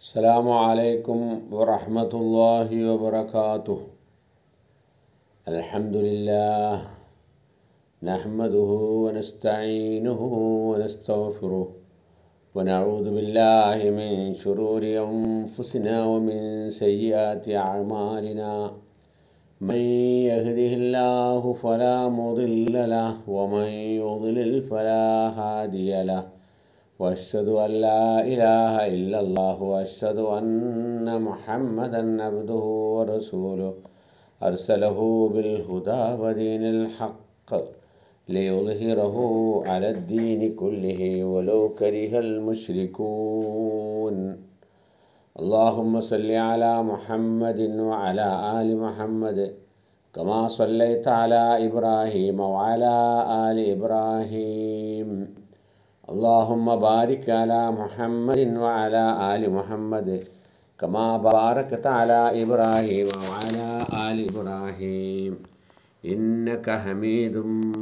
السلام عليكم ورحمة الله وبركاته الحمد لله نحمده ونستعينه ونستغفره ونعوذ بالله من شرور أنفسنا ومن سيئات أعمالنا من يهده الله فلا مضل له ومن يضلل فلا هادي له واشهد ان لا اله الا الله واشهد ان محمدا عبده ورسوله ارسله بالهدى ودين الحق ليظهره على الدين كله ولو كره المشركون اللهم صل على محمد وعلى ال محمد كما صليت على ابراهيم وعلى ال ابراهيم اللهم بارك على محمد وعلى آل محمد كما باركت على إبراهيم وعلى آل إبراهيم إنك حميد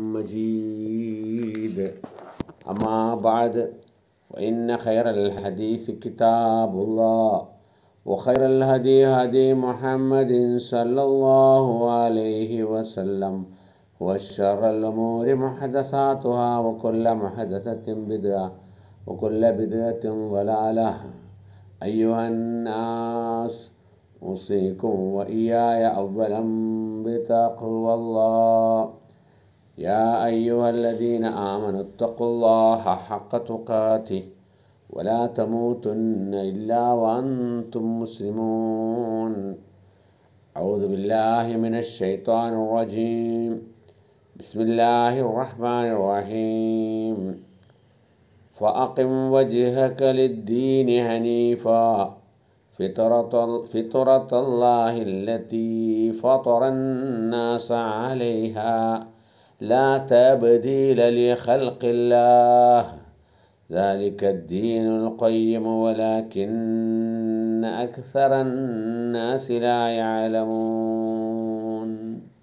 مجيد أما بعد وإن خير الحديث كتاب الله وخير الهدي هدي محمد صلى الله عليه وسلم وشر الأمور محدثاتها وكل محدثة بدعة وكل بدعة ضلالة أيها الناس أوصيكم وإياي أولا بتقوى الله يا أيها الذين آمنوا اتقوا الله حق تقاته ولا تموتن إلا وأنتم مسلمون أعوذ بالله من الشيطان الرجيم بسم الله الرحمن الرحيم فأقم وجهك للدين حنيفا فطرة, فطرة الله التي فطر الناس عليها لا تبديل لخلق الله ذلك الدين القيم ولكن أكثر الناس لا يعلمون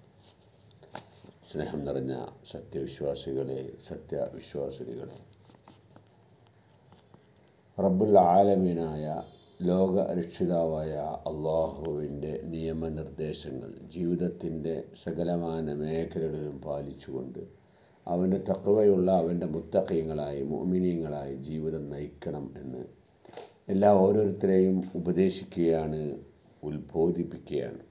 സ്നേഹം നിറഞ്ഞ സത്യവിശ്വാസികളെ സത്യവിശ്വാസികളെ റബ്ബുൽ ആലമീനായ ലോക രക്ഷിതാവായ അള്ളാഹുവിൻ്റെ നിയമനിർദ്ദേശങ്ങൾ ജീവിതത്തിൻ്റെ സകലമാന മേഖലകളിലും പാലിച്ചുകൊണ്ട് അവൻ്റെ തക്കവയുള്ള അവൻ്റെ മുത്തക്കയങ്ങളായി മോമിനിയങ്ങളായി ജീവിതം നയിക്കണം എന്ന് എല്ലാ ഓരോരുത്തരെയും ഉപദേശിക്കുകയാണ് ഉത്ബോധിപ്പിക്കുകയാണ്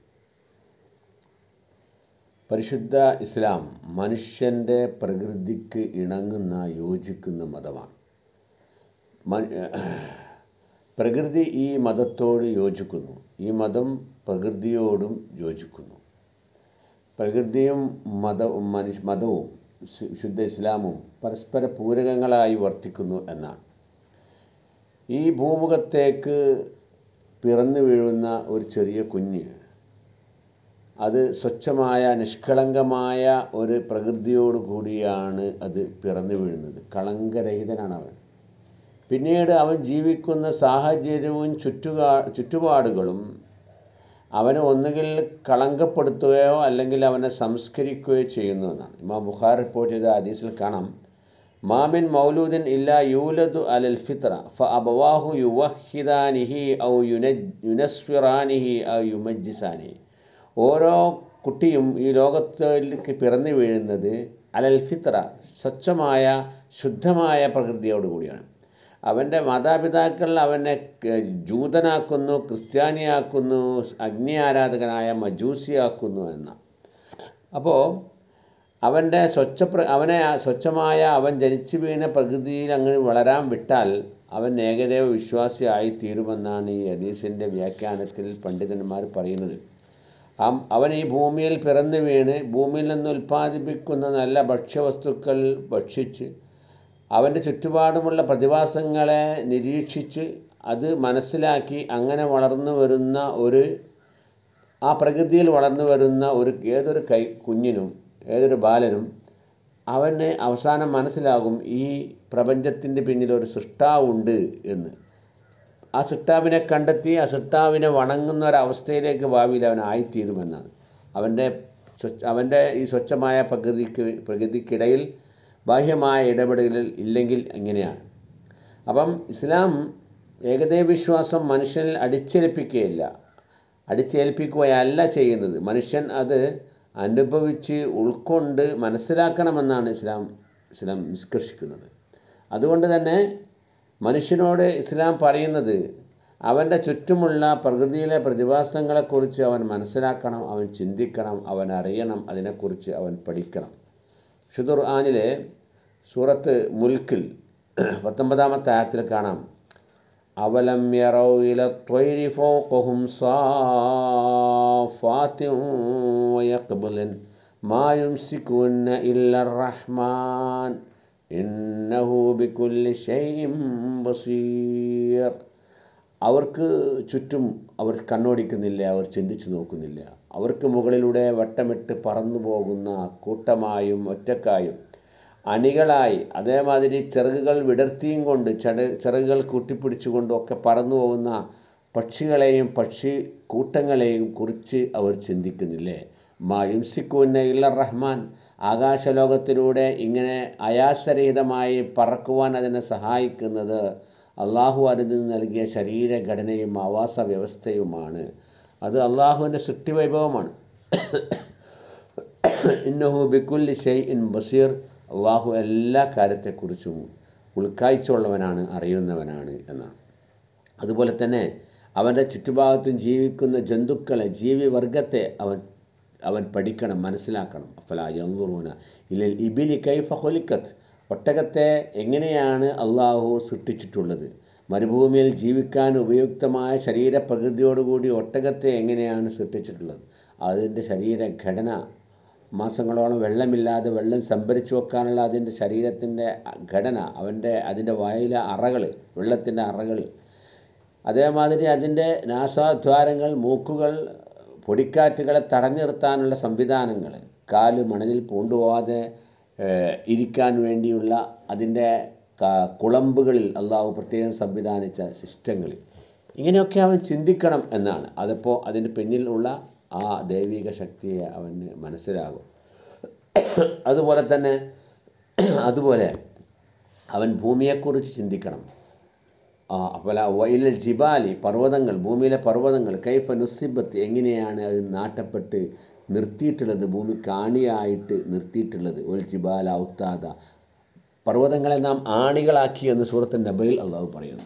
പരിശുദ്ധ ഇസ്ലാം മനുഷ്യൻ്റെ പ്രകൃതിക്ക് ഇണങ്ങുന്ന യോജിക്കുന്ന മതമാണ് പ്രകൃതി ഈ മതത്തോട് യോജിക്കുന്നു ഈ മതം പ്രകൃതിയോടും യോജിക്കുന്നു പ്രകൃതിയും മതവും മനുഷ്യ മതവും ശുദ്ധ ഇസ്ലാമും പരസ്പര പൂരകങ്ങളായി വർത്തിക്കുന്നു എന്നാണ് ഈ ഭൂമുഖത്തേക്ക് പിറന്നു വീഴുന്ന ഒരു ചെറിയ കുഞ്ഞ് അത് സ്വച്ഛമായ നിഷ്കളങ്കമായ ഒരു പ്രകൃതിയോട് കൂടിയാണ് അത് പിറന്നു വീഴുന്നത് കളങ്കരഹിതനാണ് അവൻ പിന്നീട് അവൻ ജീവിക്കുന്ന സാഹചര്യവും ചുറ്റുകാ ചുറ്റുപാടുകളും അവനെ ഒന്നുകിൽ കളങ്കപ്പെടുത്തുകയോ അല്ലെങ്കിൽ അവനെ സംസ്കരിക്കുകയോ ചെയ്യുന്നു എന്നാണ് ഇമാം ബുഖാർ റിപ്പോർട്ട് ചെയ്ത ഹദീസിൽ കാണാം മാമിൻ മൗലൂദിൻ ഇല്ല യൂലദു അലൽ ഫിത്ര ഫ അബവാഹു യുവഹിദാനിഹി ഔ യുനസ്വിറാനിഹി ഔ യുമജ്ജിസാനിഹി ഓരോ കുട്ടിയും ഈ ലോകത്തിലേക്ക് പിറന്നു വീഴുന്നത് അലൽ ഫിത്ര സ്വച്ഛമായ ശുദ്ധമായ പ്രകൃതിയോടുകൂടിയാണ് അവൻ്റെ മാതാപിതാക്കൾ അവനെ ജൂതനാക്കുന്നു ക്രിസ്ത്യാനിയാക്കുന്നു അഗ്നി ആരാധകനായ മജൂസിയാക്കുന്നു എന്ന അപ്പോൾ അവൻ്റെ സ്വച്ഛ അവനെ സ്വച്ഛമായ അവൻ ജനിച്ചു വീണ പ്രകൃതിയിൽ അങ്ങനെ വളരാൻ വിട്ടാൽ അവൻ ഏകദേവ വിശ്വാസിയായി തീരുമെന്നാണ് ഈ ഹദീസിൻ്റെ വ്യാഖ്യാനത്തിൽ പണ്ഡിതന്മാർ പറയുന്നത് അവൻ ഈ ഭൂമിയിൽ പിറന്നു വീണ് ഭൂമിയിൽ നിന്ന് ഉൽപ്പാദിപ്പിക്കുന്ന നല്ല ഭക്ഷ്യവസ്തുക്കൾ ഭക്ഷിച്ച് അവൻ്റെ ചുറ്റുപാടുമുള്ള പ്രതിഭാസങ്ങളെ നിരീക്ഷിച്ച് അത് മനസ്സിലാക്കി അങ്ങനെ വളർന്നു വരുന്ന ഒരു ആ പ്രകൃതിയിൽ വളർന്നു വരുന്ന ഒരു ഏതൊരു കൈ കുഞ്ഞിനും ഏതൊരു ബാലനും അവന് അവസാനം മനസ്സിലാകും ഈ പ്രപഞ്ചത്തിൻ്റെ പിന്നിൽ ഒരു സൃഷ്ടാവുണ്ട് എന്ന് ആ സൃഷ്ടാവിനെ കണ്ടെത്തി ആ സൃഷ്ടാവിനെ വണങ്ങുന്ന ഒരവസ്ഥയിലേക്ക് ഭാവിയിൽ അവൻ ആയിത്തീരുമെന്നാണ് അവൻ്റെ അവൻ്റെ ഈ സ്വച്ഛമായ പ്രകൃതിക്ക് പ്രകൃതിക്കിടയിൽ ബാഹ്യമായ ഇടപെടലുകൾ ഇല്ലെങ്കിൽ ഇങ്ങനെയാണ് അപ്പം ഇസ്ലാം ഏകദൈവ വിശ്വാസം മനുഷ്യനിൽ അടിച്ചേൽപ്പിക്കുകയില്ല അടിച്ചേൽപ്പിക്കുകയല്ല ചെയ്യുന്നത് മനുഷ്യൻ അത് അനുഭവിച്ച് ഉൾക്കൊണ്ട് മനസ്സിലാക്കണമെന്നാണ് ഇസ്ലാം ഇസ്ലാം നിഷ്കർഷിക്കുന്നത് അതുകൊണ്ട് തന്നെ മനുഷ്യനോട് ഇസ്ലാം പറയുന്നത് അവൻ്റെ ചുറ്റുമുള്ള പ്രകൃതിയിലെ പ്രതിഭാസങ്ങളെക്കുറിച്ച് അവൻ മനസ്സിലാക്കണം അവൻ ചിന്തിക്കണം അവൻ അറിയണം അതിനെക്കുറിച്ച് അവൻ പഠിക്കണം ഷുദുർ ആനിലെ സൂറത്ത് മുൽക്കിൽ പത്തൊമ്പതാമത്തെ ആയത്തിൽ കാണാം അവലം യറൗ ഇല ത്വൈരി ഫൗഖഹും സാഫാത്തിൻ വയഖ്ബലൻ മാ യുംസികുന്ന ഇല്ല റഹ്മാൻ ഇന്നഹു ബികുല്ലി ഷൈഇൻ ബസീർ അവർക്ക് ചുറ്റും അവർ കണ്ണോടിക്കുന്നില്ല അവർ ചിന്തിച്ചു നോക്കുന്നില്ല അവർക്ക് മുകളിലൂടെ വട്ടമിട്ട് പറന്നു പോകുന്ന കൂട്ടമായും ഒറ്റക്കായും അണികളായി അതേമാതിരി ചിറകുകൾ വിടർത്തിയും കൊണ്ട് ചട ചിറകുകൾ കൂട്ടിപ്പിടിച്ചുകൊണ്ടും ഒക്കെ പറന്നു പോകുന്ന പക്ഷികളെയും പക്ഷി കൂട്ടങ്ങളെയും കുറിച്ച് അവർ ചിന്തിക്കുന്നില്ലേ മാ യുംസിക്കൂന്ന ഇല്ല റഹ്മാൻ ആകാശലോകത്തിലൂടെ ഇങ്ങനെ അയാസരഹിതമായി പറക്കുവാൻ അതിനെ സഹായിക്കുന്നത് അള്ളാഹു അതിന് നൽകിയ ശരീരഘടനയും ആവാസ വ്യവസ്ഥയുമാണ് അത് അള്ളാഹുവിൻ്റെ സൃഷ്ടിവൈഭവമാണ് ഇന്നഹു ബിക്കുല്ലി ഷെയ് ഇൻ ബസീർ അള്ളാഹു എല്ലാ കാര്യത്തെക്കുറിച്ചും ഉൾക്കാഴ്ചയുള്ളവനാണ് അറിയുന്നവനാണ് എന്നാണ് അതുപോലെ തന്നെ അവൻ്റെ ചുറ്റുഭാഗത്തും ജീവിക്കുന്ന ജന്തുക്കളെ ജീവിവർഗത്തെ അവൻ അവൻ പഠിക്കണം മനസ്സിലാക്കണം അഫല യന്തുറൂന ഇല്ലിൽ ഇബിലി കൈഫ ഹൊലിക്കത്ത് ഒട്ടകത്തെ എങ്ങനെയാണ് അള്ളാഹു സൃഷ്ടിച്ചിട്ടുള്ളത് മരുഭൂമിയിൽ ജീവിക്കാൻ ഉപയുക്തമായ ശരീരപ്രകൃതിയോടുകൂടി ഒട്ടകത്തെ എങ്ങനെയാണ് സൃഷ്ടിച്ചിട്ടുള്ളത് അതിൻ്റെ ശരീരഘടന മാസങ്ങളോളം വെള്ളമില്ലാതെ വെള്ളം സംഭരിച്ചു വെക്കാനുള്ള അതിൻ്റെ ശരീരത്തിൻ്റെ ഘടന അവൻ്റെ അതിൻ്റെ വായിലെ അറകൾ വെള്ളത്തിൻ്റെ അറകൾ അതേമാതിരി അതിൻ്റെ നാസാദ്വാരങ്ങൾ മൂക്കുകൾ പൊടിക്കാറ്റുകളെ തടഞ്ഞു നിർത്താനുള്ള സംവിധാനങ്ങൾ കാല് മണലിൽ പൂണ്ടുപോകാതെ ഇരിക്കാൻ വേണ്ടിയുള്ള അതിൻ്റെ കുളമ്പുകളിൽ അള്ളാഹു പ്രത്യേകം സംവിധാനിച്ച സിസ്റ്റങ്ങൾ ഇങ്ങനെയൊക്കെ അവൻ ചിന്തിക്കണം എന്നാണ് അതിപ്പോൾ അതിൻ്റെ പിന്നിലുള്ള ആ ദൈവിക ശക്തിയെ അവന് മനസ്സിലാകും അതുപോലെ തന്നെ അതുപോലെ അവൻ ഭൂമിയെക്കുറിച്ച് ചിന്തിക്കണം അപ്പോൾ വയൽ ജിബാലി പർവ്വതങ്ങൾ ഭൂമിയിലെ പർവ്വതങ്ങൾ കൈഫ നുസിബത്ത് എങ്ങനെയാണ് അത് നാട്ടപ്പെട്ട് നിർത്തിയിട്ടുള്ളത് ഭൂമി കാണിയായിട്ട് നിർത്തിയിട്ടുള്ളത് ഒരു ജിബാല ഔത്താദ പർവ്വതങ്ങളെ നാം ആണികളാക്കി എന്ന് സൂറത്ത് നബയിൽ അള്ളാഹു പറയുന്നു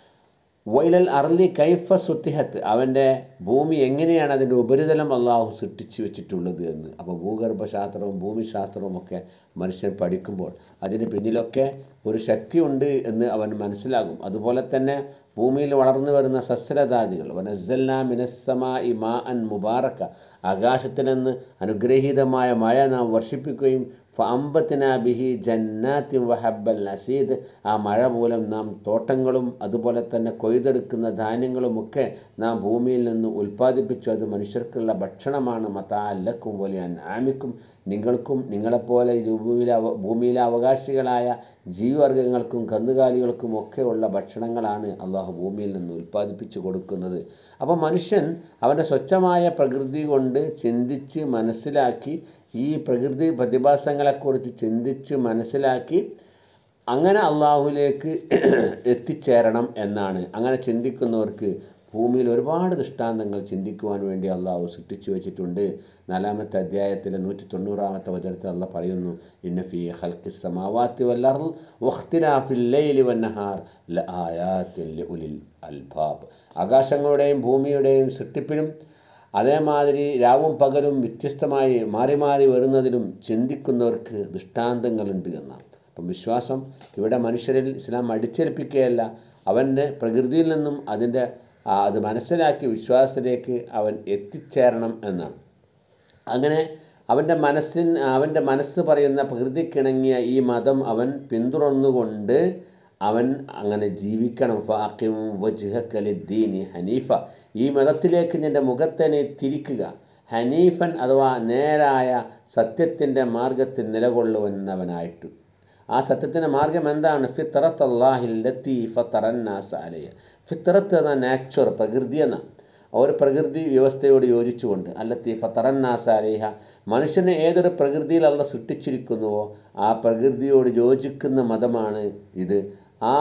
വൈലൽ അർലി കൈഫ സുത്തിഹത്ത് അവൻ്റെ ഭൂമി എങ്ങനെയാണ് അതിൻ്റെ ഉപരിതലം അള്ളാഹു സൃഷ്ടിച്ചു വെച്ചിട്ടുള്ളത് എന്ന് അപ്പോൾ ഭൂഗർഭശാസ്ത്രവും ഭൂമിശാസ്ത്രവും ഒക്കെ മനുഷ്യൻ പഠിക്കുമ്പോൾ അതിന് പിന്നിലൊക്കെ ഒരു ശക്തിയുണ്ട് എന്ന് അവൻ മനസ്സിലാകും അതുപോലെ തന്നെ ഭൂമിയിൽ വളർന്നു വരുന്ന സസ്യലതാദികൾ വനസ്സല്ല മിനസ്സമ ഇ മാ അൻ മുബാറക്ക ആകാശത്തിൽ നിന്ന് അനുഗ്രഹീതമായ മഴ നാം വർഷിപ്പിക്കുകയും ഫഅമ്പത്തിന ബിഹി ജന്നാത്തി വഹബൽ നസീദ് ആ മഴ മൂലം നാം തോട്ടങ്ങളും അതുപോലെ തന്നെ കൊയ്തെടുക്കുന്ന ധാന്യങ്ങളുമൊക്കെ നാം ഭൂമിയിൽ നിന്ന് ഉൽപ്പാദിപ്പിച്ചു അത് മനുഷ്യർക്കുള്ള ഭക്ഷണമാണ് മതാലക്കും വലിയ ആമിക്കും നിങ്ങൾക്കും നിങ്ങളെപ്പോലെ ഭൂമിയിലെ ഭൂമിയിലെ അവകാശികളായ ജീവിവർഗങ്ങൾക്കും കന്നുകാലികൾക്കും ഒക്കെ ഉള്ള ഭക്ഷണങ്ങളാണ് അള്ളാഹു ഭൂമിയിൽ നിന്ന് ഉൽപ്പാദിപ്പിച്ചു കൊടുക്കുന്നത് അപ്പോൾ മനുഷ്യൻ അവൻ്റെ സ്വച്ഛമായ പ്രകൃതി കൊണ്ട് ചിന്തിച്ച് മനസ്സിലാക്കി ഈ പ്രകൃതി പ്രതിഭാസങ്ങളെക്കുറിച്ച് ചിന്തിച്ച് മനസ്സിലാക്കി അങ്ങനെ അള്ളാഹുലേക്ക് എത്തിച്ചേരണം എന്നാണ് അങ്ങനെ ചിന്തിക്കുന്നവർക്ക് ഭൂമിയിൽ ഒരുപാട് ദൃഷ്ടാന്തങ്ങൾ ചിന്തിക്കുവാൻ വേണ്ടി അള്ളാഹു സൃഷ്ടിച്ചു വെച്ചിട്ടുണ്ട് നാലാമത്തെ അധ്യായത്തിലെ നൂറ്റി തൊണ്ണൂറാമത്തെ വചനത്തിൽ അള്ള പറയുന്നു ഇന്നഫി ഹൽക്കി സമാവാത്തി വല്ലർ വഖ്തിലാഫില്ലൈലി വന്നഹാർ ലആയാത്തിൻ ലിഉലിൽ അൽബാബ് ആകാശങ്ങളുടെയും ഭൂമിയുടെയും സൃഷ്ടിപ്പിലും അതേമാതിരി രാവും പകലും വ്യത്യസ്തമായി മാറി മാറി വരുന്നതിലും ചിന്തിക്കുന്നവർക്ക് ദൃഷ്ടാന്തങ്ങളുണ്ട് എന്നാണ് അപ്പം വിശ്വാസം ഇവിടെ മനുഷ്യരിൽ ഇസ്ലാം അടിച്ചേൽപ്പിക്കുകയല്ല അവൻ്റെ പ്രകൃതിയിൽ നിന്നും അതിൻ്റെ അത് മനസ്സിലാക്കി വിശ്വാസത്തിലേക്ക് അവൻ എത്തിച്ചേരണം എന്നാണ് അങ്ങനെ അവൻ്റെ മനസ്സിൻ അവൻ്റെ മനസ്സ് പറയുന്ന പ്രകൃതിക്കിണങ്ങിയ ഈ മതം അവൻ പിന്തുടർന്നുകൊണ്ട് അവൻ അങ്ങനെ ജീവിക്കണം ഫാക്കിം വജ്ഹക്കലിദ്ദീനി ഹനീഫ ഈ മതത്തിലേക്ക് നിൻ്റെ മുഖത്തെ നീ തിരിക്കുക ഹനീഫൻ അഥവാ നേരായ സത്യത്തിൻ്റെ മാർഗത്തിൽ നിലകൊള്ളുവന്നവനായിട്ട് ആ സത്യത്തിൻ്റെ മാർഗം എന്താണ് ഫിത്തറത്ത് അള്ളാഹിൽ ലത്തീഫ തറന്നാസ് അലയ ഫിത്തറത്ത് എന്ന നാച്ചുർ പ്രകൃതി എന്ന ഒരു പ്രകൃതി വ്യവസ്ഥയോട് യോജിച്ചുകൊണ്ട് അല്ലത്തീഫ തറന്നാസ് അലേഹ മനുഷ്യനെ ഏതൊരു പ്രകൃതിയിൽ അള്ള സൃഷ്ടിച്ചിരിക്കുന്നുവോ ആ പ്രകൃതിയോട് യോജിക്കുന്ന മതമാണ് ഇത് ആ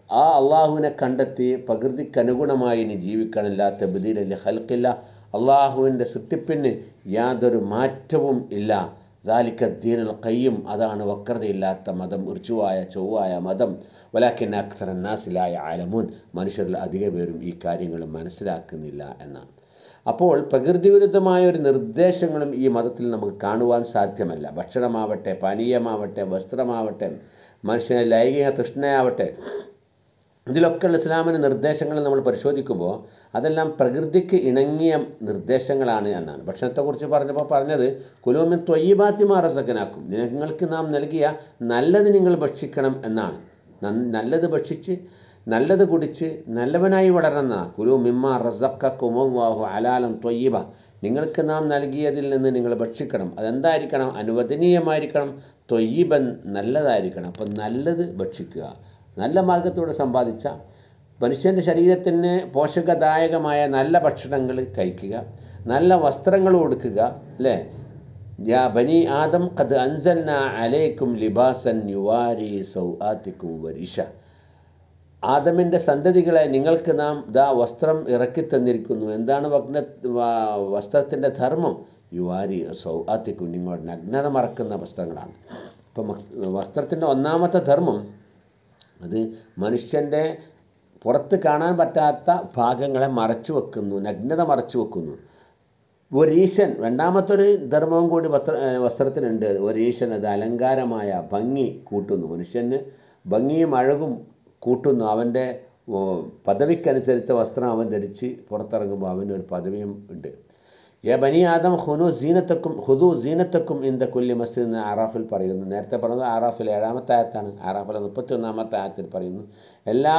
ആ അള്ളാഹുവിനെ കണ്ടെത്തി പ്രകൃതിക്കനുഗുണമായി ഇനി ജീവിക്കണില്ല തെബദീലി ഹൽക്കില്ല അള്ളാഹുവിൻ്റെ സൃഷ്ടിപ്പിന് യാതൊരു മാറ്റവും ഇല്ല ദാലിക്ക ദീനുൽ കയ്യും അതാണ് വക്രതയില്ലാത്ത മതം ഉർച്ചുവായ ചൊവ്വായ മതം വലാക്കിൻ അക്സറന്നാസിലായ ആലമൂൻ മനുഷ്യരിൽ അധിക പേരും ഈ കാര്യങ്ങൾ മനസ്സിലാക്കുന്നില്ല എന്നാണ് അപ്പോൾ പ്രകൃതി വിരുദ്ധമായ ഒരു നിർദ്ദേശങ്ങളും ഈ മതത്തിൽ നമുക്ക് കാണുവാൻ സാധ്യമല്ല ഭക്ഷണമാവട്ടെ പാനീയമാവട്ടെ വസ്ത്രമാവട്ടെ മനുഷ്യനെ ലൈംഗിക തൃഷ്ണയാവട്ടെ ഇതിലൊക്കെയുള്ള ഇസ്ലാമിൻ്റെ നിർദ്ദേശങ്ങൾ നമ്മൾ പരിശോധിക്കുമ്പോൾ അതെല്ലാം പ്രകൃതിക്ക് ഇണങ്ങിയ നിർദ്ദേശങ്ങളാണ് എന്നാണ് ഭക്ഷണത്തെക്കുറിച്ച് പറഞ്ഞപ്പോൾ പറഞ്ഞത് കുലോമിൻ തൊയ്യബാത്തി മാറസക്കനാക്കും നിങ്ങൾക്ക് നാം നൽകിയ നല്ലത് നിങ്ങൾ ഭക്ഷിക്കണം എന്നാണ് നൻ- നല്ലത് ഭക്ഷിച്ച് നല്ലത് കുടിച്ച് നല്ലവനായി വളരുന്ന കുലു മിമ്മ റസക്കുമോവാഹു അലാലം തൊയ്യബ നിങ്ങൾക്ക് നാം നൽകിയതിൽ നിന്ന് നിങ്ങൾ ഭക്ഷിക്കണം അതെന്തായിരിക്കണം അനുവദനീയമായിരിക്കണം തൊയ്യബൻ നല്ലതായിരിക്കണം അപ്പം നല്ലത് ഭക്ഷിക്കുക നല്ല മാർഗത്തോടെ സമ്പാദിച്ച മനുഷ്യൻ്റെ ശരീരത്തിന് പോഷകദായകമായ നല്ല ഭക്ഷണങ്ങൾ കഴിക്കുക നല്ല വസ്ത്രങ്ങൾ കൊടുക്കുക അല്ലേ യാ ബനി ആദം ഖദ് അൻസൽന അലൈക്കും ലിബാസൻ യുവാരി സൗആത്തിക്കും വരിഷ ആദമിൻ്റെ സന്തതികളെ നിങ്ങൾക്ക് നാം ദാ വസ്ത്രം ഇറക്കി തന്നിരിക്കുന്നു എന്താണ് വഗ്ന വ- വസ്ത്രത്തിൻ്റെ ധർമ്മം യുവാരി സൗആത്തിക്കും നിങ്ങളുടെ നഗ്നത മറക്കുന്ന വസ്ത്രങ്ങളാണ് അപ്പം വസ്ത്രത്തിൻ്റെ ഒന്നാമത്തെ ധർമ്മം അത് മനുഷ്യൻ്റെ പുറത്ത് കാണാൻ പറ്റാത്ത ഭാഗങ്ങളെ മറച്ചു വെക്കുന്നു നഗ്നത മറച്ചു വെക്കുന്നു ഒരീശൻ രണ്ടാമത്തൊരു ധർമ്മവും കൂടി വസ്ത്ര ഏ, വസ്ത്രത്തിനുണ്ട് ഒരീശൻ അത് അലങ്കാരമായ ഭംഗി കൂട്ടുന്നു മനുഷ്യന് ഭംഗിയും അഴകും കൂട്ടുന്നു അവൻ്റെ ഓ, പദവിക്കനുസരിച്ച വസ്ത്രം അവൻ ധരിച്ച് പുറത്തിറങ്ങുമ്പോൾ അവനൊരു പദവിയും ഉണ്ട് യ ബനി ആദം ഹുനു സീനത്തക്കും ഹുദു സീനത്തക്കും ഇന്ത കുല്ലി മസ്ജിദ് എന്ന് ആറാഫിൽ പറയുന്നു നേരത്തെ പറഞ്ഞത് ആറാഫിൽ ഏഴാമത്തെ ആയത്താണ് ആറാഫിലെ മുപ്പത്തി ഒന്നാമത്തെ ആയത്തിൽ പറയുന്നു എല്ലാ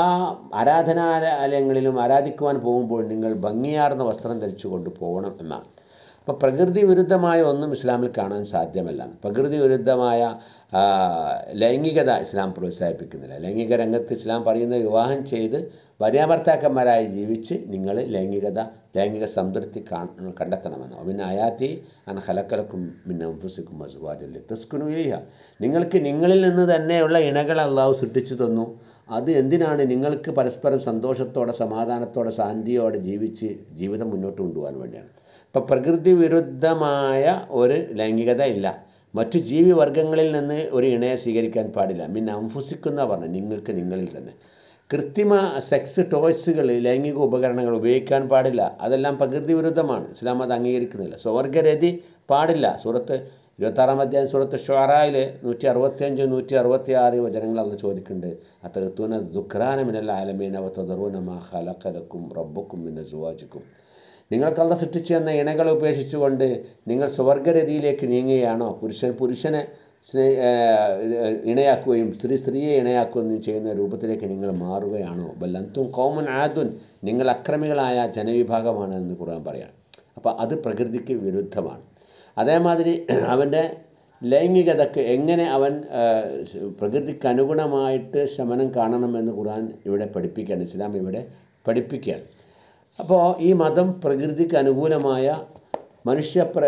ആരാധനാലയങ്ങളിലും ആരാധിക്കുവാൻ പോകുമ്പോൾ നിങ്ങൾ ഭംഗിയാർന്ന വസ്ത്രം ധരിച്ചു കൊണ്ട് പോകണം എന്നാണ് അപ്പോൾ പ്രകൃതി വിരുദ്ധമായ ഒന്നും ഇസ്ലാമിൽ കാണാൻ സാധ്യമല്ല പ്രകൃതി വിരുദ്ധമായ ആ, ലൈംഗികത ഇസ്ലാം പ്രോത്സാഹിപ്പിക്കുന്നില്ല ലൈംഗിക രംഗത്ത് ഇസ്ലാം പറയുന്ന വിവാഹം ചെയ്ത് ഭാര്യാഭർത്താക്കന്മാരായി ജീവിച്ച് നിങ്ങൾ ലൈംഗികത ലൈംഗിക സംതൃപ്തി കാ- കണ്ടെത്തണമെന്നോ പിന്നെ അയാത്തി അൻ ഹലക്കലക്കും പിന്നെ ഉംഫുസിക്കും മസുവാദില്ല തസ്കുനുലിഹ നിങ്ങൾക്ക് നിങ്ങളിൽ നിന്ന് തന്നെയുള്ള ഇണകൾ അള്ളാഹു സൃഷ്ടിച്ചു തന്നു അത് എന്തിനാണ് നിങ്ങൾക്ക് പരസ്പരം സന്തോഷത്തോടെ സമാധാനത്തോടെ ശാന്തിയോടെ ജീവിച്ച് ജീവിതം മുന്നോട്ട് കൊണ്ടുപോകാൻ വേണ്ടിയാണ് ഇപ്പം പ്രകൃതി വിരുദ്ധമായ ഒരു ലൈംഗികത ഇല്ല മറ്റു ജീവിവർഗങ്ങളിൽ നിന്ന് ഒരു ഇണയെ സ്വീകരിക്കാൻ പാടില്ല പിന്നെ അംഫുസിക്കുന്ന പറഞ്ഞു നിങ്ങൾക്ക് നിങ്ങളിൽ തന്നെ കൃത്രിമ സെക്സ് ടോയ്സുകൾ ലൈംഗിക ഉപകരണങ്ങൾ ഉപയോഗിക്കാൻ പാടില്ല അതെല്ലാം പ്രകൃതി വിരുദ്ധമാണ് ഇസ്ലാം അത് അംഗീകരിക്കുന്നില്ല സ്വർഗരതി പാടില്ല സൂറത്ത് ഇരുപത്താറാം അധ്യായം സൂറത്ത് ഷൊറായിൽ നൂറ്റി അറുപത്തിയഞ്ച് നൂറ്റി അറുപത്തി ആറ് വചനങ്ങൾ അന്ന് ചോദിക്കുന്നുണ്ട് അത്തകത്തൂന ദുഃഖ്രാനമിനല്ല ആലമീന വത്തതറൂനമാ ഹലക്കലക്കും റബ്ബക്കും പിന്നെ സുവാചിക്കും നിങ്ങൾക്കല്ല സൃഷ്ടിച്ചു എന്ന ഇണകളെ ഉപേക്ഷിച്ചുകൊണ്ട് നിങ്ങൾ സ്വർഗരതിയിലേക്ക് നീങ്ങുകയാണോ പുരുഷൻ പുരുഷനെ സ്നേ ഏഹ് ഇണയാക്കുകയും സ്ത്രീ സ്ത്രീയെ ഇണയാക്കുകയും ചെയ്യുന്ന രൂപത്തിലേക്ക് നിങ്ങൾ മാറുകയാണോ ബല്ലന്തും കോമൻ ആദുൻ നിങ്ങൾ അക്രമികളായ ജനവിഭാഗമാണ് എന്ന് ഖുർആൻ പറയാം അപ്പോൾ അത് പ്രകൃതിക്ക് വിരുദ്ധമാണ് അതേമാതിരി അവൻ്റെ ലൈംഗികതയ്ക്ക് എങ്ങനെ അവൻ ആ, പ്രകൃതിക്ക് അനുഗുണമായിട്ട് ശമനം കാണണമെന്ന് ഖുർആൻ ഇവിടെ പഠിപ്പിക്കുകയാണ് ഇസ്ലാം ഇവിടെ പഠിപ്പിക്കുകയാണ് അപ്പോൾ ഈ മതം പ്രകൃതിക്ക് അനുകൂലമായ മനുഷ്യ പ്ര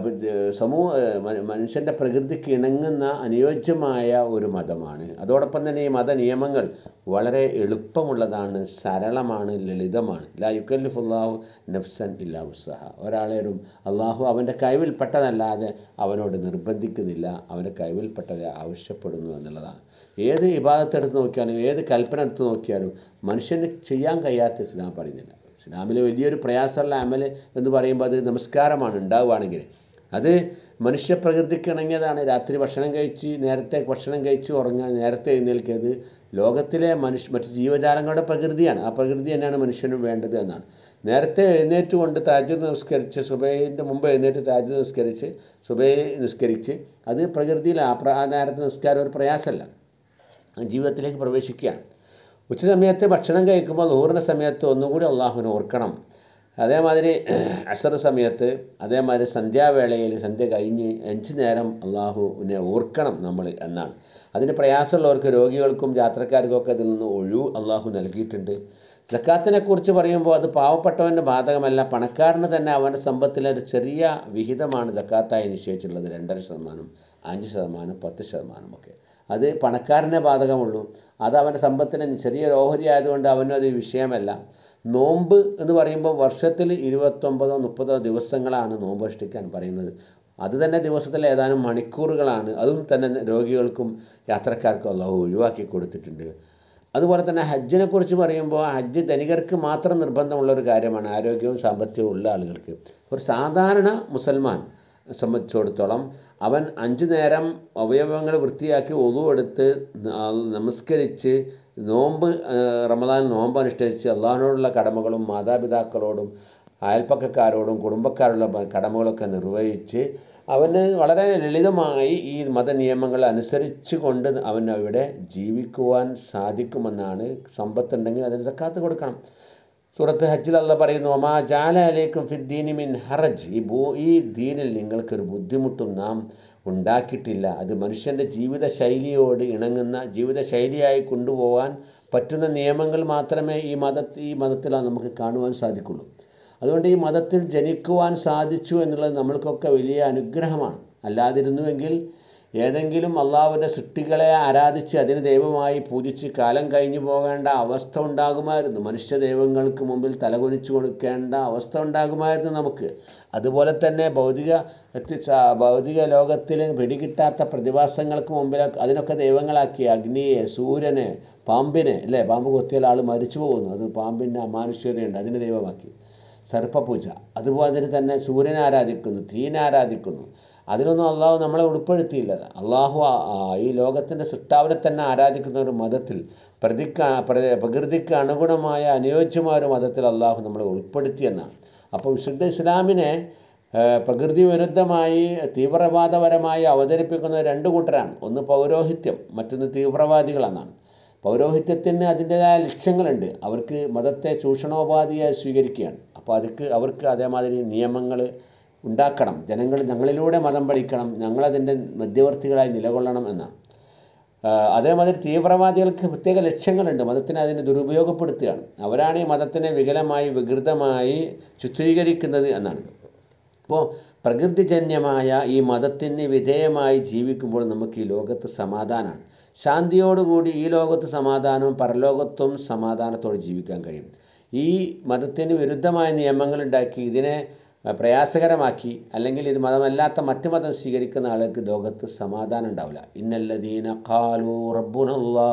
സമൂഹ മ- മനുഷ്യൻ്റെ പ്രകൃതിക്ക് ഇണങ്ങുന്ന അനുയോജ്യമായ ഒരു മതമാണ് അതോടൊപ്പം തന്നെ ഈ മത നിയമങ്ങൾ വളരെ എളുപ്പമുള്ളതാണ് സരളമാണ് ലളിതമാണ് ലാ യുക്കല്ലിഫുല്ലാഹു നഫ്സൻ ഇല്ലാ ഉസ്സഹ ഒരാളോടും അള്ളാഹു അവൻ്റെ കഴിവിൽപ്പെട്ടതല്ലാതെ അവനോട് നിർബന്ധിക്കുന്നില്ല അവൻ്റെ കഴിവിൽപ്പെട്ടത് ആവശ്യപ്പെടുന്നു എന്നുള്ളതാണ് ഏത് ഇബാദത്ത് എടുത്ത് നോക്കിയാലും ഏത് കൽപ്പന എടുത്ത് നോക്കിയാലും മനുഷ്യന് ചെയ്യാൻ കഴിയാത്ത ഇസ്ലാം പറയുന്നില്ല ഇസ്ലാമിലെ വലിയൊരു പ്രയാസമുള്ള അമൽ എന്ന് പറയുമ്പോൾ അത് നമസ്കാരമാണ് ഉണ്ടാവുകയാണെങ്കിൽ അത് മനുഷ്യപ്രകൃതിക്ക് ഇണങ്ങിയതാണ് രാത്രി ഭക്ഷണം കഴിച്ച് നേരത്തെ ഭക്ഷണം കഴിച്ച് ഉറങ്ങാൻ നേരത്തെ എഴുന്നേൽക്കിയത് ലോകത്തിലെ മനുഷ്യ മറ്റ് ജീവജാലങ്ങളുടെ പ്രകൃതിയാണ് ആ പ്രകൃതി തന്നെയാണ് മനുഷ്യനും വേണ്ടത് എന്നാണ് നേരത്തെ എഴുന്നേറ്റ് കൊണ്ട് താജ് നിസ്കരിച്ച് സുബൈൻ്റെ മുമ്പ് എഴുന്നേറ്റ് താജ് നിസ്കരിച്ച് സുബൈ നിസ്കരിച്ച് അത് പ്രകൃതിയിൽ ആ പ്ര- ആ നേരത്തെ നിസ്കാരം ഒരു പ്രയാസമല്ല ജീവിതത്തിലേക്ക് പ്രവേശിക്കുകയാണ് ഉച്ചസമയത്ത് ഭക്ഷണം കഴിക്കുമ്പോൾ നൂറിൻ്റെ സമയത്ത് ഒന്നുകൂടി അള്ളാഹുവിനെ ഓർക്കണം അതേമാതിരി അസർ സമയത്ത് അതേമാതിരി സന്ധ്യാവേളയിൽ സന്ധ്യ കഴിഞ്ഞ് അഞ്ച് നേരം അള്ളാഹുവിനെ ഓർക്കണം നമ്മൾ എന്നാണ് അതിന് പ്രയാസമുള്ളവർക്ക് രോഗികൾക്കും യാത്രക്കാർക്കും ഒക്കെ അതിൽ നിന്ന് ഒഴിവ് അള്ളാഹു നൽകിയിട്ടുണ്ട് ജക്കാത്തിനെ കുറിച്ച് പറയുമ്പോൾ അത് പാവപ്പെട്ടവൻ്റെ ബാധകമല്ല പണക്കാരന് തന്നെ അവൻ്റെ സമ്പത്തിലെ ഒരു ചെറിയ വിഹിതമാണ് ജക്കാത്തായി നിശ്ചയിച്ചിട്ടുള്ളത് രണ്ടര ശതമാനം അഞ്ച് ശതമാനം പത്ത് ശതമാനമൊക്കെ അത് പണക്കാരനെ ബാധകമുള്ളൂ അത് അവൻ്റെ സമ്പത്തിന് ചെറിയ ഓഹരി ആയതുകൊണ്ട് അവനും അത് വിഷയമല്ല നോമ്പ് എന്ന് പറയുമ്പോൾ വർഷത്തിൽ ഇരുപത്തൊമ്പതോ മുപ്പതോ ദിവസങ്ങളാണ് നോമ്പ് അനുഷ്ഠിക്കാൻ പറയുന്നത് അത് തന്നെ ദിവസത്തിൽ ഏതാനും മണിക്കൂറുകളാണ് അതും തന്നെ രോഗികൾക്കും യാത്രക്കാർക്കും അള്ളാഹു ഒഴിവാക്കി കൊടുത്തിട്ടുണ്ട് അതുപോലെ തന്നെ ഹജ്ജിനെ കുറിച്ച് പറയുമ്പോൾ ഹജ്ജ് ധനികർക്ക് മാത്രം നിർബന്ധമുള്ള ഒരു കാര്യമാണ് ആരോഗ്യവും സാമ്പത്തികവും ഉള്ള ആളുകൾക്ക് ഒരു സാധാരണ മുസൽമാൻ സംബന്ധിച്ചിടത്തോളം അവൻ അഞ്ചു നേരം അവയവങ്ങൾ വൃത്തിയാക്കി ഒതു എടുത്ത് നമസ്കരിച്ച് നോമ്പ് റമദാൻ നോമ്പ് അനുഷ്ഠിച്ച് അള്ളാഹിനോടുള്ള കടമകളും മാതാപിതാക്കളോടും അയൽപ്പക്കക്കാരോടും കുടുംബക്കാരുള്ള കടമകളൊക്കെ നിർവഹിച്ച് അവന് വളരെ ലളിതമായി ഈ മതനിയമങ്ങൾ അനുസരിച്ച് കൊണ്ട് അവൻ അവിടെ ജീവിക്കുവാൻ സാധിക്കുമെന്നാണ് സമ്പത്തുണ്ടെങ്കിൽ അതിന് സക്കാത്ത് കൊടുക്കണം സൂറത്ത് ഹജ്ജിൽ അല്ല പറയുന്നു ഒമാ ജാല അലേക്കും ഫിദ്ദീനി മിൻ ഹറജ് ഈ ഭൂ ഈ ദീനിൽ നിങ്ങൾക്കൊരു ബുദ്ധിമുട്ടും നാം ഉണ്ടാക്കിയിട്ടില്ല അത് മനുഷ്യൻ്റെ ജീവിത ശൈലിയോട് ഇണങ്ങുന്ന ജീവിത ശൈലിയായി കൊണ്ടുപോകാൻ പറ്റുന്ന നിയമങ്ങൾ മാത്രമേ ഈ മത ഈ മതത്തിൽ നമുക്ക് കാണുവാൻ സാധിക്കുള്ളൂ അതുകൊണ്ട് ഈ മതത്തിൽ ജനിക്കുവാൻ സാധിച്ചു എന്നുള്ളത് നമ്മൾക്കൊക്കെ വലിയ അനുഗ്രഹമാണ് അല്ലാതിരുന്നുവെങ്കിൽ ഏതെങ്കിലും അള്ളാഹുവിൻ്റെ സൃഷ്ടികളെ ആരാധിച്ച് അതിന് ദൈവമായി പൂജിച്ച് കാലം കഴിഞ്ഞു പോകേണ്ട അവസ്ഥ ഉണ്ടാകുമായിരുന്നു മനുഷ്യ ദൈവങ്ങൾക്ക് മുമ്പിൽ തലകുനിച്ചു കൊടുക്കേണ്ട അവസ്ഥ ഉണ്ടാകുമായിരുന്നു നമുക്ക് അതുപോലെ തന്നെ ഭൗതിക ഭൗതിക ലോകത്തിൽ പിടികിട്ടാത്ത പ്രതിഭാസങ്ങൾക്ക് മുമ്പിൽ അതിനൊക്കെ ദൈവങ്ങളാക്കി അഗ്നിയെ സൂര്യനെ പാമ്പിനെ അല്ലേ പാമ്പ് കൊത്തിയാൽ ആൾ മരിച്ചു പോകുന്നു അത് പാമ്പിൻ്റെ അമാനുഷ്യതയുണ്ട് അതിനെ ദൈവമാക്കി സർപ്പപൂജ അതുപോലെ തന്നെ സൂര്യനെ ആരാധിക്കുന്നു തീനെ ആരാധിക്കുന്നു അതിനൊന്നും അള്ളാഹു നമ്മളെ ഉൾപ്പെടുത്തിയില്ല അള്ളാഹു ഈ ലോകത്തിൻ്റെ സൃഷ്ടാവിനെ തന്നെ ആരാധിക്കുന്ന ഒരു മതത്തിൽ പ്രതിക്ക് പ്രകൃതിക്ക് അനുഗുണമായ അനുയോജ്യമായ ഒരു മതത്തിൽ അള്ളാഹു നമ്മളെ ഉൾപ്പെടുത്തിയെന്നാണ് അപ്പോൾ വിശുദ്ധ ഇസ്ലാമിനെ പ്രകൃതി വിരുദ്ധമായി തീവ്രവാദപരമായി അവതരിപ്പിക്കുന്ന രണ്ട് കൂട്ടരാണ് ഒന്ന് പൗരോഹിത്യം മറ്റൊന്ന് തീവ്രവാദികളെന്നാണ് പൗരോഹിത്യത്തിന് അതിൻ്റെതായ ലക്ഷ്യങ്ങളുണ്ട് അവർക്ക് മതത്തെ ചൂഷണോപാധിയായി സ്വീകരിക്കുകയാണ് അപ്പോൾ അതിക്ക് അവർക്ക് അതേമാതിരി നിയമങ്ങൾ ഉണ്ടാക്കണം ജനങ്ങൾ ഞങ്ങളിലൂടെ മതം പഠിക്കണം ഞങ്ങളതിൻ്റെ മധ്യവർത്തികളായി നിലകൊള്ളണം എന്നാണ് അതേമാതിരി തീവ്രവാദികൾക്ക് പ്രത്യേക ലക്ഷ്യങ്ങളുണ്ട് മതത്തിനെ അതിനെ ദുരുപയോഗപ്പെടുത്തുകയാണ് അവരാണ് ഈ മതത്തിനെ വികലമായി വികൃതമായി ചിത്രീകരിക്കുന്നത് എന്നാണ് അപ്പോൾ പ്രകൃതിജന്യമായ ഈ മതത്തിന് വിധേയമായി ജീവിക്കുമ്പോൾ നമുക്ക് ഈ ലോകത്ത് സമാധാനമാണ് ശാന്തിയോടുകൂടി ഈ ലോകത്ത് സമാധാനവും പരലോകത്തും സമാധാനത്തോടെ ജീവിക്കാൻ കഴിയും ഈ മതത്തിന് വിരുദ്ധമായ നിയമങ്ങളുണ്ടാക്കി ഇതിനെ പ്രയാസകരമാക്കി അല്ലെങ്കിൽ ഇത് മതമല്ലാത്ത മറ്റു മതം സ്വീകരിക്കുന്ന ആൾക്ക് ലോകത്ത് സമാധാനം ഉണ്ടാവില്ല ഇന്നല്ലദീന ഖാലു റബ്ബുനല്ലാ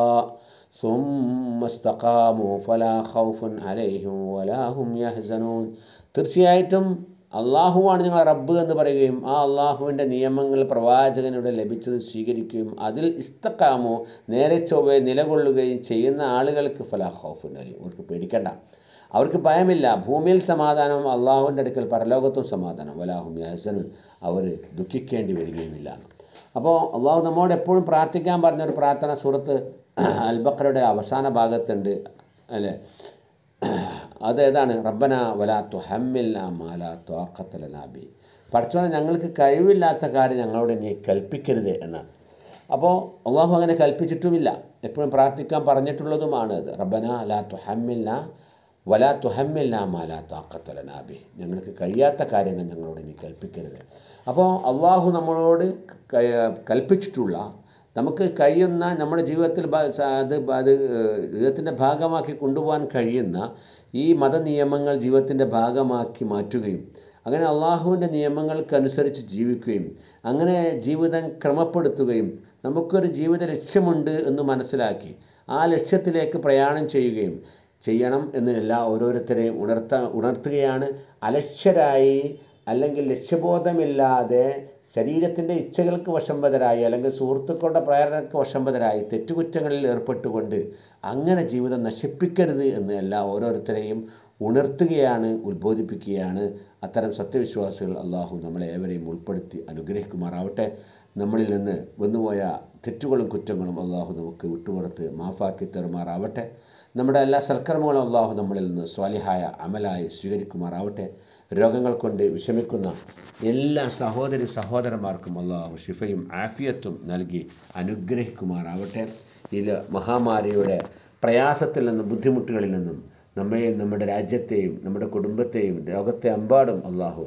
സുമ്മസ്തഖാമു ഫലാ ഖൗഫുൻ അലൈഹിം വലാ ഹും യഹ്സനൂൻ തീർച്ചയായിട്ടും അള്ളാഹുവാണ് ഞങ്ങൾ റബ്ബ് എന്ന് പറയുകയും ആ അള്ളാഹുവിൻ്റെ നിയമങ്ങൾ പ്രവാചകനിവിടെ ലഭിച്ചത് സ്വീകരിക്കുകയും അതിൽ ഇസ്തക്കാമോ നേരെ ചൊവ്വെ നിലകൊള്ളുകയും ചെയ്യുന്ന ആളുകൾക്ക് ഫലാ ഖൗഫുൻ അലി അവർക്ക് പേടിക്കണ്ട അവർക്ക് ഭയമില്ല ഭൂമിയിൽ സമാധാനം അള്ളാഹുവിൻ്റെ അടുക്കൽ പരലോകത്തും സമാധാനം വലാഹും യാസനും അവർ ദുഃഖിക്കേണ്ടി വരികയുമില്ല അപ്പോൾ അള്ളാഹു നമ്മോട് എപ്പോഴും പ്രാർത്ഥിക്കാൻ പറഞ്ഞൊരു പ്രാർത്ഥന സൂറത്ത് അൽബക്കറുടെ അവസാന ഭാഗത്തുണ്ട് അല്ലേ അതേതാണ് റബ്ബന വലാത്തു ഹമ്മില്ല മാലാത്തു ആക്കത്തലനാബി പഠിച്ചോനെ ഞങ്ങൾക്ക് കഴിവില്ലാത്ത കാര്യം ഞങ്ങളോട് നീ കൽപ്പിക്കരുത് എന്നാണ് അപ്പോൾ അള്ളാഹു അങ്ങനെ കൽപ്പിച്ചിട്ടുമില്ല എപ്പോഴും പ്രാർത്ഥിക്കാൻ പറഞ്ഞിട്ടുള്ളതുമാണ് അത് റബ്ബന ലാത്തു ഹമ്മില്ല വലാ തുഹമ്മില്ല മാലാ താക്കത്തലനാബി ഞങ്ങൾക്ക് കഴിയാത്ത കാര്യങ്ങൾ ഞങ്ങളോട് നീ കൽപ്പിക്കരുത് അപ്പോൾ അള്ളാഹു നമ്മളോട് കൽപ്പിച്ചിട്ടുള്ള നമുക്ക് കഴിയുന്ന നമ്മുടെ ജീവിതത്തിൽ അത് അത് ജീവിതത്തിൻ്റെ ഭാഗമാക്കി കൊണ്ടുപോകാൻ കഴിയുന്ന ഈ മതനിയമങ്ങൾ ജീവിതത്തിൻ്റെ ഭാഗമാക്കി മാറ്റുകയും അങ്ങനെ അള്ളാഹുവിൻ്റെ നിയമങ്ങൾക്കനുസരിച്ച് ജീവിക്കുകയും അങ്ങനെ ജീവിതം ക്രമപ്പെടുത്തുകയും നമുക്കൊരു ജീവിത ലക്ഷ്യമുണ്ട് എന്ന് മനസ്സിലാക്കി ആ ലക്ഷ്യത്തിലേക്ക് പ്രയാണം ചെയ്യുകയും ചെയ്യണം എന്നല്ല ഓരോരുത്തരെയും ഉണർത്ത ഉണർത്തുകയാണ് അലക്ഷ്യരായി അല്ലെങ്കിൽ ലക്ഷ്യബോധമില്ലാതെ ശരീരത്തിൻ്റെ ഇച്ഛകൾക്ക് വശംബതരായി അല്ലെങ്കിൽ സുഹൃത്തുക്കളുടെ പ്രേരണയ്ക്ക് വശംബതരായി തെറ്റുകുറ്റങ്ങളിൽ ഏർപ്പെട്ടുകൊണ്ട് അങ്ങനെ ജീവിതം നശിപ്പിക്കരുത് എന്ന് എല്ലാ ഓരോരുത്തരെയും ഉണർത്തുകയാണ് ഉത്ബോധിപ്പിക്കുകയാണ് അത്തരം സത്യവിശ്വാസികൾ അള്ളാഹു നമ്മളെ ഏവരെയും ഉൾപ്പെടുത്തി അനുഗ്രഹിക്കുമാറാവട്ടെ നമ്മളിൽ നിന്ന് വന്നുപോയ തെറ്റുകളും കുറ്റങ്ങളും അള്ളാഹു നമുക്ക് വിട്ടുപുറത്ത് മാഫാക്കി തരുമാറാവട്ടെ നമ്മുടെ എല്ലാ സൽക്കർമ്മങ്ങളും അള്ളാഹു നമ്മളിൽ നിന്ന് സ്വാലിഹായ അമലായി സ്വീകരിക്കുമാറാവട്ടെ രോഗങ്ങൾ കൊണ്ട് വിഷമിക്കുന്ന എല്ലാ സഹോദരി സഹോദരന്മാർക്കും അള്ളാഹു ഷിഫയും ആഫിയത്തും നൽകി അനുഗ്രഹിക്കുമാറാവട്ടെ ഇത് മഹാമാരിയുടെ പ്രയാസത്തിൽ നിന്നും ബുദ്ധിമുട്ടുകളിൽ നിന്നും നമ്മെയും നമ്മുടെ രാജ്യത്തെയും നമ്മുടെ കുടുംബത്തെയും ലോകത്തെ അമ്പാടും അള്ളാഹു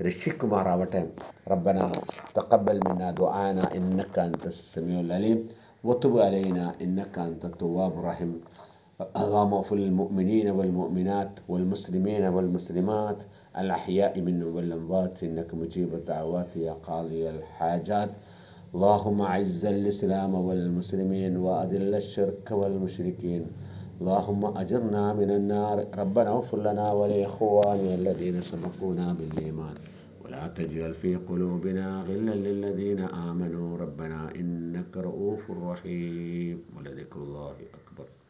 രക്ഷിക്കുമാറാവട്ടെ റബ്ബന തഖബ്ബൽ മിന്ന ദുആന ഇന്നക അൻത സമീഉൽ അലീം وتب علينا إنك أنت التواب الرحيم اللهم اغفر للمؤمنين والمؤمنات والمسلمين والمسلمات الأحياء منهم والأموات إنك مجيب الدعوات يا قاضي الحاجات اللهم أعز الإسلام والمسلمين وأذل الشرك والمشركين اللهم أجرنا من النار ربنا اغفر لنا ولإخواننا الذين سبقونا بالإيمان ولا تجعل في قلوبنا غلا للذين آمنوا ربنا إنك رؤوف رحيم ولذكر الله أكبر